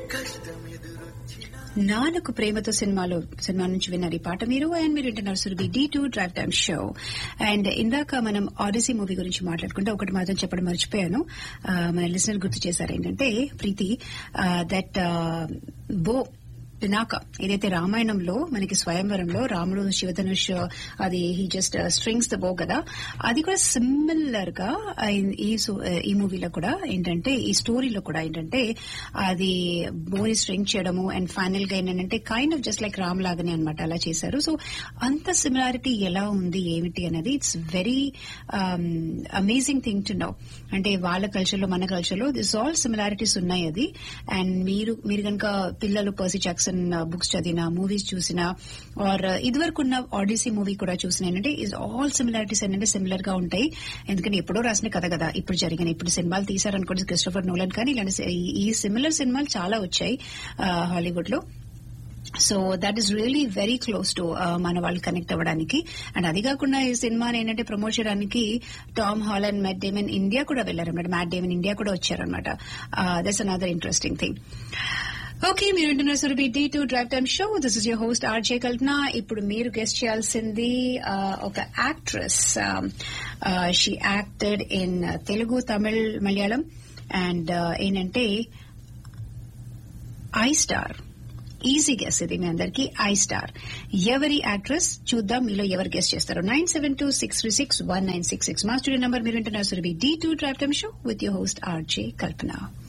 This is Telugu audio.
నాలుగు ప్రేమతో సినిమాలో సినిమా నుంచి విన్నారు ఈ పాట మీరు అండ్ మీరు వింటున్నారు Surabhi D two drive time show and ఇందాక మనం ఆడిసీ మూవీ గురించి మాట్లాడుకుంటే ఒకటి మాత్రం చెప్పడం మర్చిపోయాను ఆ, మన లిసనర్ గుర్తు చేశారు ఏంటంటే ప్రీతి దట్ బో పినాక ఏదైతే రామాయణంలో మనకి స్వయంవరంలో రాముడు శివధనుష్ అది హీ జస్ట్ స్ట్రింగ్స్ ద బో కదా అది కూడా సిమిలర్ గా ఈ- ఈ సు- ఈ మూవీలో కూడా ఏంటంటే ఈ స్టోరీలో కూడా ఏంటంటే అది బోని స్ట్రింగ్ చేయడము అండ్ ఫైనల్ గా ఏంటంటే kind of just like Ram లాగానే అనమాట అలా చేశారు సో అంత సిమిలారిటీ ఎలా ఉంది ఏమిటి అనేది it's very amazing thing to know అంటే వాళ్ళ కల్చర్ లో మన కల్చర్ లో దిస్ ఆల్ సిమిలారిటీస్ ఉన్నాయి అది అండ్ మీరు మీరు కనుక పిల్లలు పర్సీ జాక్సన్ బుక్స్ చదివిన మూవీస్ చూసిన ఆర్ ఇదివరకు ఉన్న ఆడిసీ మూవీ కూడా చూసిన ఏంటంటే ఇస్ ఆల్ సిమిలారిటీస్ ఏంటంటే సిమిలర్ గా ఉంటాయి ఎందుకంటే ఎప్పుడో రాసిన కథ కదా ఇప్పుడు జరిగిన ఇప్పుడు సినిమాలు తీశారనుకోండి క్రిస్టోఫర్ నోలన్ కానీ ఇలాంటి సి- ఈ- ఈ సిమిలర్ సినిమాలు చాలా వచ్చాయి హాలీవుడ్ లో so that is really very close to మన వాళ్ళు కనెక్ట్ అవ్వడానికి అండ్ అది కాకుండా ఈ సినిమాని ఏంటంటే ప్రమోట్ చేయడానికి Tom Holland Matt Damon India కూడా వెళ్లారనమాట మ్యాట్ డేమన్ ఇండియా కూడా వచ్చారనమాట that's another interesting thing okay మీరు వింటున్నారు Surabhi D two drive time show this is your host RJ Kalpana ఇప్పుడు మీరు గెస్ట్ చేయాల్సింది ఆ, ఒక actress she acted in Telugu Tamil Malayalam and ఏంటంటే ఐ స్టార్ ఈజీ గెస్ ఇది మీ అందరికి ఐ స్టార్ ఎవరి యాక్ట్రెస్ చూద్దాం మీలో ఎవరు గెస్ట్ చేస్తారు nine seven two six three six one nine six six మా స్టూడియో నంబర్ మీరు వింటున్నారు Surabhi D two drive time show with your host RJ Kalpana